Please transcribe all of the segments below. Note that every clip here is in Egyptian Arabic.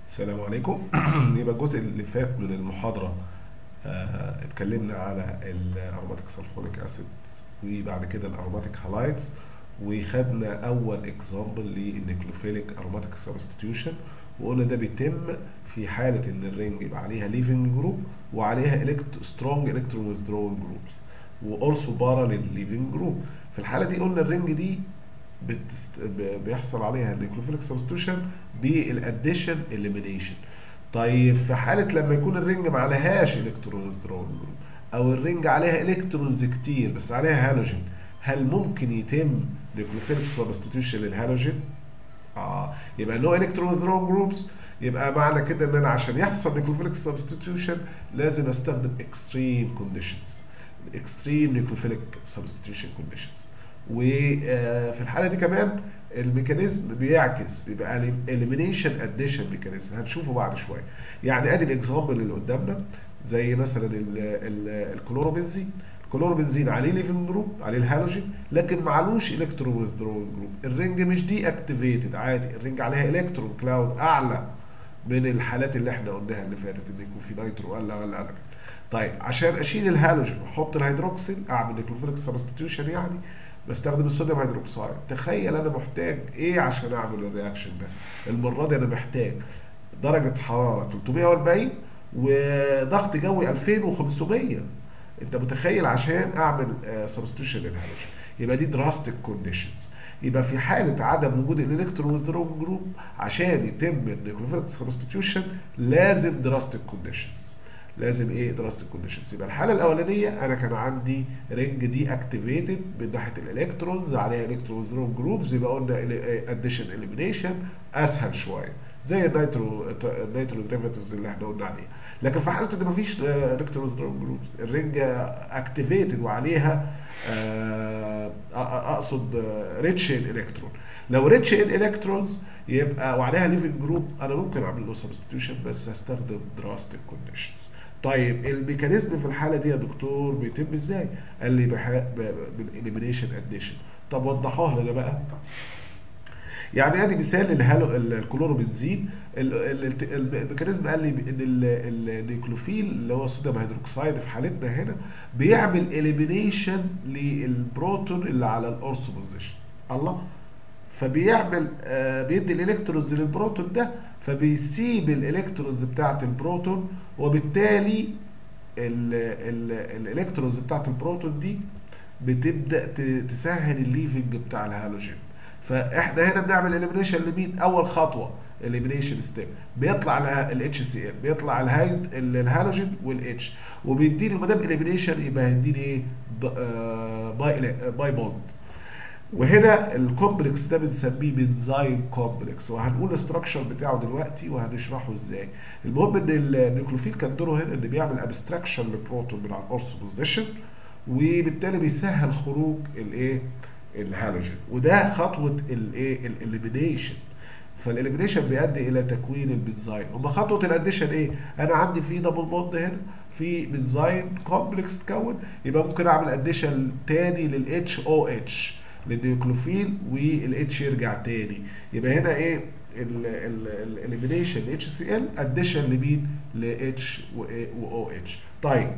السلام عليكم يبقى الجزء اللي فات من المحاضرة آه، اتكلمنا على الاروماتيك سلفونيك اسيد وبعد كده الاروماتيك هالايدز وخدنا اول اكزامبل للنيكلوفيليك اروماتيك سبستيتيوشن وقلنا ده بيتم في حالة ان الرينج يبقى عليها ليفنج جروب وعليها سترونج الكترون ويزدروينج جروبس واورثو بارا للليفنج جروب في الحالة دي قلنا الرينج دي بتست... ب- بيحصل عليها النيكلوفيليك سبستيوشن بالاديشن اليمينيشن طيب في حاله لما يكون الرنج ما عليهاش الكترون ويزدروينج جروب او الرنج عليها الكترونز كتير بس عليها هالوجين هل ممكن يتم نيكلوفيليك سبستيوشن للهالوجين؟ اه يبقى نو الكترون ويزدروينج جروبس يبقى معنى كده ان انا عشان يحصل نيكلوفيليك سبستيوشن لازم استخدم اكستريم كونديشنز اكستريم نيكلوفيليك سبستيوشن كونديشنز وفي الحاله دي كمان الميكانيزم بيعكس بيبقى اليمينيشن اديشن ميكانيزم هنشوفه بعد شويه يعني ادي الاكزامبل اللي قدامنا زي مثلا ال- ال- الكلوروبنزين الكلوروبنزين عليه ليفنج جروب عليه الهالوجين لكن معلوش الكترون ويزدروينج جروب الرنج مش دي اكتيفيتد عادي الرنج عليها الكترون كلاود اعلى من الحالات اللي احنا قلناها اللي فاتت ان يكون في نيترو ولا ولا ولا طيب عشان اشيل الهالوجين واحط الهيدروكسيل اعمل نيكلوفيليك سبستيوشن يعني بستخدم الصوديوم هيدروكسيد تخيل انا محتاج ايه عشان اعمل الرياكشن ده المره دي انا محتاج درجه حراره 340 وضغط جوي 2500 انت متخيل عشان اعمل سبستيوشن للهالوجين يبقى دي دراستيك كونديشنز يبقى في حاله عدم وجود الالكترون ويزدروينج جروب عشان يتم النيكلوفيليك سبستيوشن لازم دراستيك كونديشنز لازم ايه دراستيك كونديشنز يبقى الحاله الاولانيه انا كان عندي رينج دي اكتيفيتد من ناحيه الالكترونز عليها الكترون ويزدروينج جروبز يبقى قلنا اديشن اليمينيشن اسهل شويه زي النيترو النيترو ديريفاتيفز اللي احنا قلنا عليها لكن في حاله ان مفيش الكترون ويزدروينج جروبز الرينج اكتيفيتد وعليها آه، اقصد ريتش ان الكترون لو ريتش ان الكترونز يبقى وعليها ليفنج جروب انا ممكن اعمل له سبستيوشن بس هستخدم دراستيك كونديشنز طيب الميكانيزم في الحاله دي يا دكتور بيتم ازاي؟ قال لي بالاليمينيشن اديشن طب وضحوها لنا بقى يعني ادي مثال للهالو الكلوروبنزين ال- ال- ال- الميكانيزم قال لي ان ال- النيكلوفيل اللي هو الصوديوم هيدروكسيد في حالتنا هنا بيعمل اليمينيشن للبروتون اللي على الاورثو بوزيشن الله فبيعمل آه بيدي الالكترونز للبروتون ده فبيسيب الالكترونز بتاعت البروتون وبالتالي ال- ال- الالكترونز بتاعت البروتون دي بتبدا ت- تسهل الليفنج بتاع الهالوجين فاحنا هنا بنعمل اليمينيشن لمين اول خطوه اليمينيشن ستيب بيطلع الاتش سي ال بيطلع الهايد الهالوجين والاتش وبيديني ما دام اليمينيشن يبقى هيديني ايه ض- آه، باي باي بوند وهنا الكومبلكس ده بنسميه بنزايم كومبلكس وهنقول الاستراكشر بتاعه دلوقتي وهنشرحه ازاي المهم ان النيوكلوفيل كان دوره هنا ان بيعمل ابستراكشن للبروتون من على الاورثو بوزيشن وبالتالي بيسهل خروج الايه الهالوجين وده خطوه الايه الاليمينيشن فالاليمينيشن بيؤدي الى تكوين البنزاين اما خطوه الاديشن ايه انا عندي في دبل بوند هنا في بنزاين كومبلكس تكون يبقى ممكن اعمل اديشن تاني للاتش او اتش للنيوكلوفيل والاتش يرجع تاني يبقى هنا ايه الاليمينيشن اتش سي ال اديشن لمين لاتش واو اتش طيب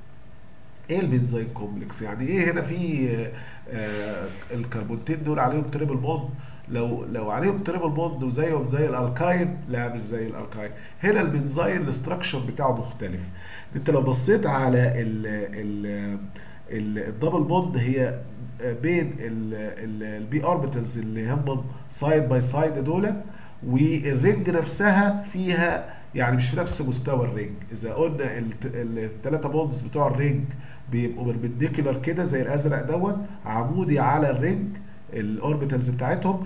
ايه البنزين كومبلكس يعني ايه هنا في آه، آه، الكربونتين دول عليهم تريبل بوند لو لو عليهم تريبل بوند وزيهم زي الالكاين لا مش زي الالكاين هنا البنزين الاستراكشر بتاعه مختلف انت لو بصيت على ال ال ال- الدبل بوند هي بين البي اوربيتالز اللي هم سايد باي سايد دول والرينج نفسها فيها يعني مش في نفس مستوى الرينج اذا قلنا الثلاثه بوندز بتوع الرينج بيبقوا بربنديكولار كده زي الازرق دوت عمودي على الرينج الاوربيتالز بتاعتهم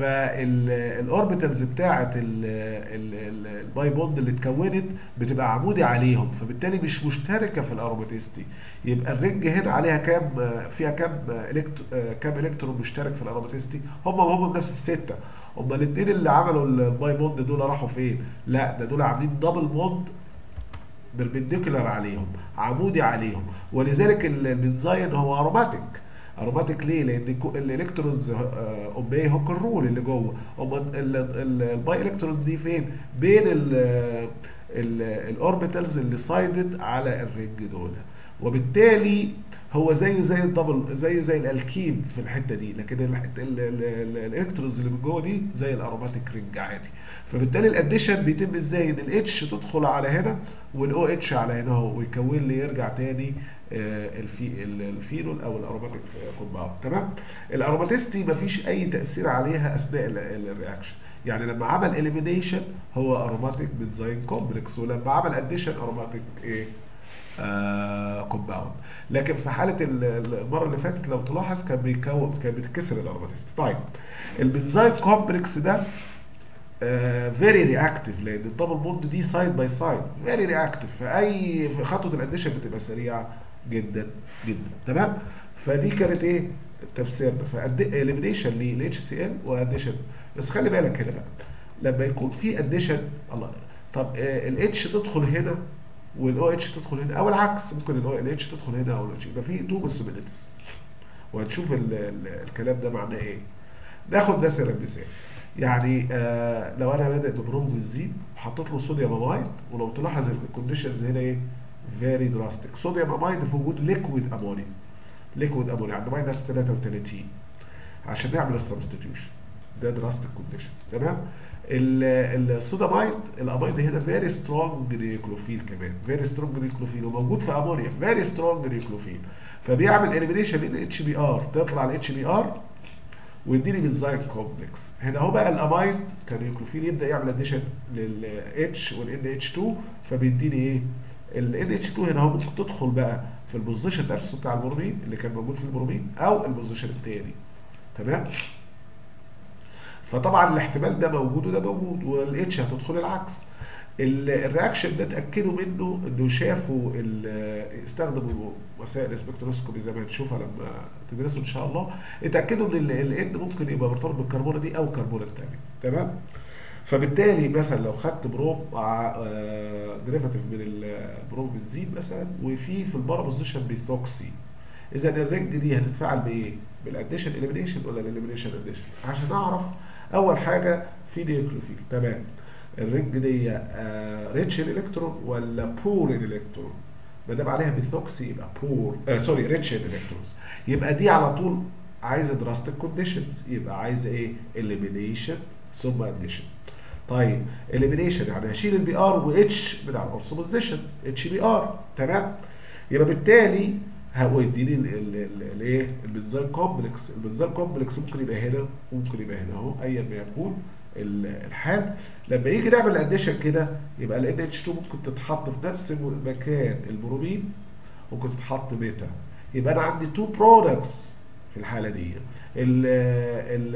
فالاوربيتالز بتاعت الباي بوند اللي اتكونت بتبقى عمودي عليهم فبالتالي مش مشتركه في الاروماتيستي يبقى الرينج هنا عليها كام فيها كام إلكتر كام الكترون مشترك في الاروماتيستي هم هم بنفس السته هم الاثنين اللي عملوا الباي بوند دول راحوا فين؟ لا ده دول عاملين دبل بوند بربنديكولار عليهم عمودي عليهم ولذلك البنزين هو اروماتيك اروماتيك ليه لان الالكترونز اوبي هوك الرول اللي جوه الباي الكترونز دي فين بين الاوربيتالز اللي سايدد على الرينج دول وبالتالي هو زيه زي الدبل زيه زي الالكين في الحته دي لكن الالكترونز اللي من جوه دي زي الاروماتيك رينج عادي فبالتالي الاديشن بيتم ازاي ان الاتش تدخل على هنا والاو اتش على هنا اهو ويكون لي يرجع تاني الفي الفينول او الاروماتيك كومباوند تمام الاروماتيستي مفيش اي تاثير عليها اثناء الرياكشن يعني لما عمل اليمينيشن هو اروماتيك بنزين كومبلكس ولما عمل اديشن اروماتيك ايه آه كومباوند لكن في حاله المره اللي فاتت لو تلاحظ كان بيكون كان بيتكسر الاروماتيست طيب البنزين كومبلكس ده فيري رياكتيف لان الدبل بوند دي سايد باي سايد فيري رياكتيف في اي في خطوه الاديشن بتبقى سريعه جدا جدا تمام فدي كانت ايه تفسيرنا فاليمينيشن للاتش سي ال واديشن بس خلي بالك هنا بقى لما يكون في اديشن الله طب الاتش تدخل هنا والاو اتش تدخل هنا او العكس ممكن الاتش تدخل هنا او الاتش يبقى في تو بوسيبيليتيز وهنشوف ال ال الكلام ده معناه ايه ناخد مثلا مثال يعني آه لو انا بادئ ببروم بنزين وحطيت له صوديوم امايد ولو تلاحظ الكونديشنز هنا ايه فيري دراستيك صوديوم امايد في وجود ليكويد امونيا ليكويد امونيا عند ماينس 33 عشان نعمل السبستيتيوشن ده دراستيك كونديشنز تمام الصودامايد الامايد هنا فيري سترونج نيوكلوفيل كمان فيري سترونج نيوكلوفيل وموجود في امونيا فيري سترونج نيوكلوفيل فبيعمل اليمينيشن للاتش بي ار تطلع الاتش بي ار ويديني بنزاين كومبلكس هنا هو بقى الامايد كنيوكلوفيل يبدا يعمل اديشن للاتش والان اتش 2 فبيديني ايه الان اتش 2 هنا هو ممكن تدخل بقى في البوزيشن نفسه بتاع البرومين اللي كان موجود في البرومين او البوزيشن الثاني تمام فطبعا الاحتمال ده موجود وده موجود والاتش هتدخل العكس الرياكشن ده اتاكدوا منه انه شافوا استخدموا وسائل السبكتروسكوبي زي ما هنشوفها لما تدرسوا ان شاء الله اتاكدوا ان الان ممكن يبقى مرتبط بالكربونه دي او الكربونه الثانيه تمام فبالتالي مثلا لو خدت بروم مع ديريفاتيف من البروم بنزين مثلا وفي في البارا بوزيشن بيثوكسي اذا الرنج دي هتتفاعل بايه؟ بالاديشن اليمينيشن ولا الاليمينيشن اديشن عشان اعرف اول حاجه في نيوكليوفيل تمام الرنج دي آه ريتش الكترون ولا بور الكترون ما دام عليها بيثوكسي يبقى بور آه سوري ريتش الكترونز يبقى دي على طول عايزه دراستيك كونديشنز يبقى عايزه ايه اليمينيشن ثم اديشن طيب اليمينيشن يعني هشيل البي ار واتش من على الاورثو بوزيشن اتش بي ار تمام يبقى بالتالي هو يديني الايه البنزين كومبلكس البنزين كومبلكس ممكن يبقى هنا ممكن يبقى هنا اهو ايا ما يكون الحال لما يجي نعمل اديشن كده يبقى ال NH2 ممكن تتحط في نفس مكان البرومين ممكن تتحط بيتا يبقى انا عندي تو برودكتس في الحاله دي ال ال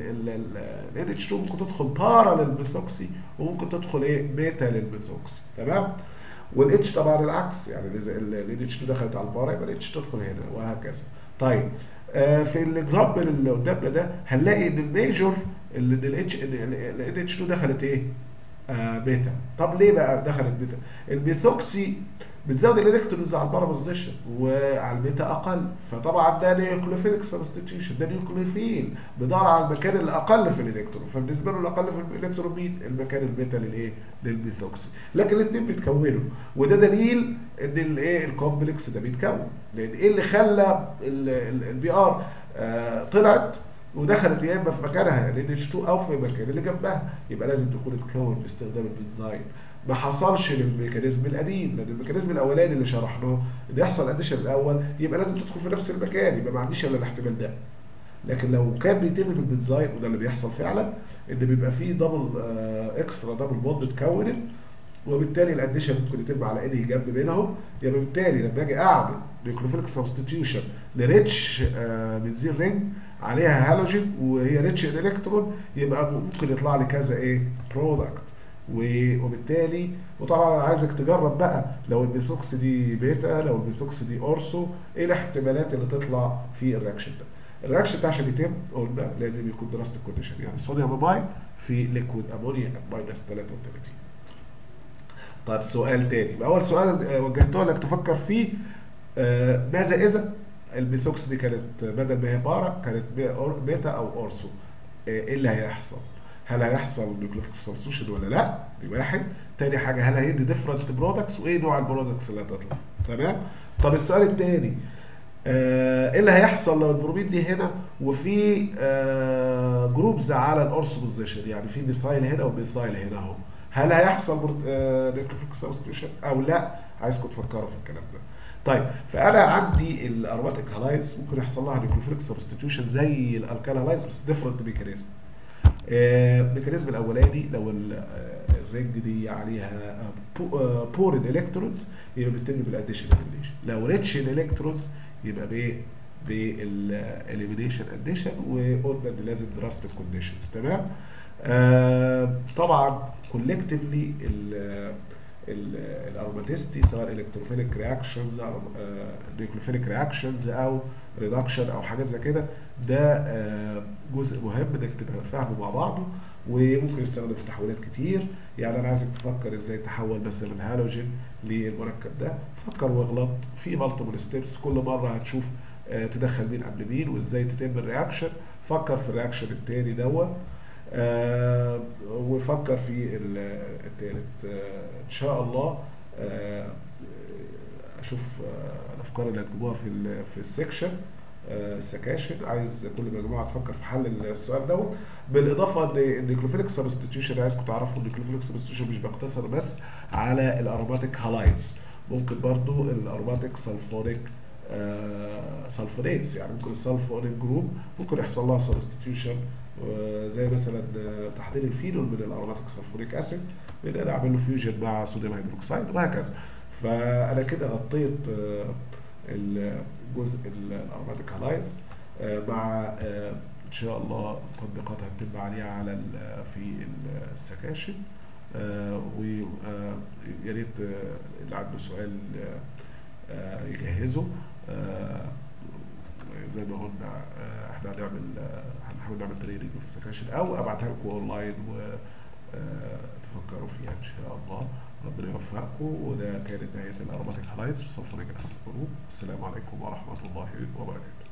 ال NH2 ممكن تدخل بارا للميثوكسي وممكن تدخل ايه بيتا للميثوكسي تمام والاتش طبعا العكس يعني اذا ال NH2 دخلت على البارا يبقى الاتش تدخل هنا وهكذا طيب آه في الاكزامبل اللي قدامنا ده هنلاقي ان الميجور اللي الاتش ال اتش 2 دخلت ايه؟ آه بيتا طب ليه بقى دخلت بيتا؟ الميثوكسي بتزود الالكترونز على البارا بوزيشن وعلى البيتا اقل فطبعا ده نيوكليوفيلك سبستيتيوشن ده نيوكليوفيل بيدور على المكان الاقل في الالكترون فبالنسبه له الاقل في الالكترون مين؟ المكان البيتا للايه؟ للميثوكسي لكن الاثنين بيتكونوا وده دليل ان الايه الكومبلكس ده بيتكون لان ايه اللي خلى البي ار آه طلعت ودخلت يا اما في مكانها ال اتش 2 او في المكان اللي جنبها يبقى لازم تكون اتكون باستخدام البنزين ما حصلش للميكانيزم القديم لان الميكانيزم الاولاني اللي شرحناه ان يحصل اديشن الاول يبقى لازم تدخل في نفس المكان يبقى ما عنديش الا الاحتمال ده لكن لو كان بيتم بالبنزين وده اللي بيحصل فعلا ان بيبقى فيه دبل آه اكسترا دبل بوند اتكونت وبالتالي الاديشن ممكن يتم على انهي جنب بينهم يبقى بالتالي لما اجي اعمل نيوكليوفيلك سبستيتيوشن لريتش آه بنزين رينج عليها هالوجين وهي ريتش الكترون يبقى ممكن يطلع لي كذا ايه برودكت وبالتالي وطبعا انا عايزك تجرب بقى لو الميثوكس دي بيتا لو الميثوكس دي اورسو ايه الاحتمالات اللي تطلع في الرياكشن ده الرياكشن ده عشان يتم قلنا لازم يكون دراستيك كونديشن يعني صوديوم امايد في ليكويد امونيا ماينس 33 طيب سؤال تاني اول سؤال وجهته لك تفكر فيه آه ماذا اذا الميثوكس دي كانت بدل ما هي بارا كانت بيتا او اورثو ايه اللي هيحصل؟ هل هيحصل نيوكليفيك سبستيوشن ولا لا؟ دي واحد، تاني حاجه هل هيدي ديفرنت برودكتس وايه نوع البرودكتس اللي هتطلع؟ تمام؟ طب السؤال التاني آه، ايه اللي هيحصل لو البرومين دي هنا وفي آه جروبز على الاورثو بوزيشن يعني في ميثايل هنا وميثايل هنا اهو هل هيحصل نيوكليفيك سبستيوشن او لا؟ عايزكم تفكروا في الكلام ده. طيب فانا عندي الاروماتيك هالايدز ممكن يحصل لها نيوكليفيك سبستيوشن زي الالكال هالايدز بس ديفرنت ميكانيزم. الميكانيزم الاولاني لو الرينج دي عليها بورن الكترونز يبقى بتتم بالاديشن اليمينيشن لو ريتش الكترونز يبقى بايه بالاليمينيشن اديشن وقلنا ان لازم دراستيك كونديشنز تمام آه طبعا كولكتيفلي الاروماتيستي سواء الكتروفيليك رياكشنز او نيوكليوفيليك رياكشنز او ريدكشن او حاجات زي كده ده آه جزء مهم انك تبقى فاهمه مع بعضه وممكن يستخدم في تحويلات كتير يعني انا عايزك تفكر ازاي تحول مثلا الهالوجين للمركب ده فكر واغلط في مالتيبل ستيبس كل مره هتشوف آه تدخل مين قبل مين وازاي تتم الرياكشن فكر في الرياكشن التاني دوت آه وفكر في التالت آه ان شاء الله آه اشوف آه الافكار اللي هتجيبوها في في السكشن آه السكاشن عايز كل مجموعه تفكر في حل السؤال دوت بالاضافه ان النيكلوفيليك سبستيتيوشن عايزكم تعرفوا ان النيكلوفيليك سبستيتيوشن مش بيقتصر بس على الاروماتيك هالايدز ممكن برضو الاروماتيك سلفونيك آه سلفونيتس يعني ممكن السلفونيك جروب ممكن يحصل لها سبستيتيوشن زي مثلا تحضير الفينول من الاروماتيك سلفونيك اسيد بان انا اعمل له فيوجن مع صوديوم هيدروكسيد وهكذا فانا كده غطيت الجزء الاروماتيك هالايدز مع ان شاء الله تطبيقات هتتم عليها على في السكاشن ويا ريت اللي عنده سؤال يجهزه زي ما قلنا احنا هنعمل هنحاول نعمل تريننج في السكاشن او ابعتها لكم اونلاين وتفكروا فيها ان شاء الله ربنا يوفقكم وده كانت نهايه الاروماتيك هالايتس والسلفونيك اسيد جروب السلام عليكم ورحمه الله وبركاته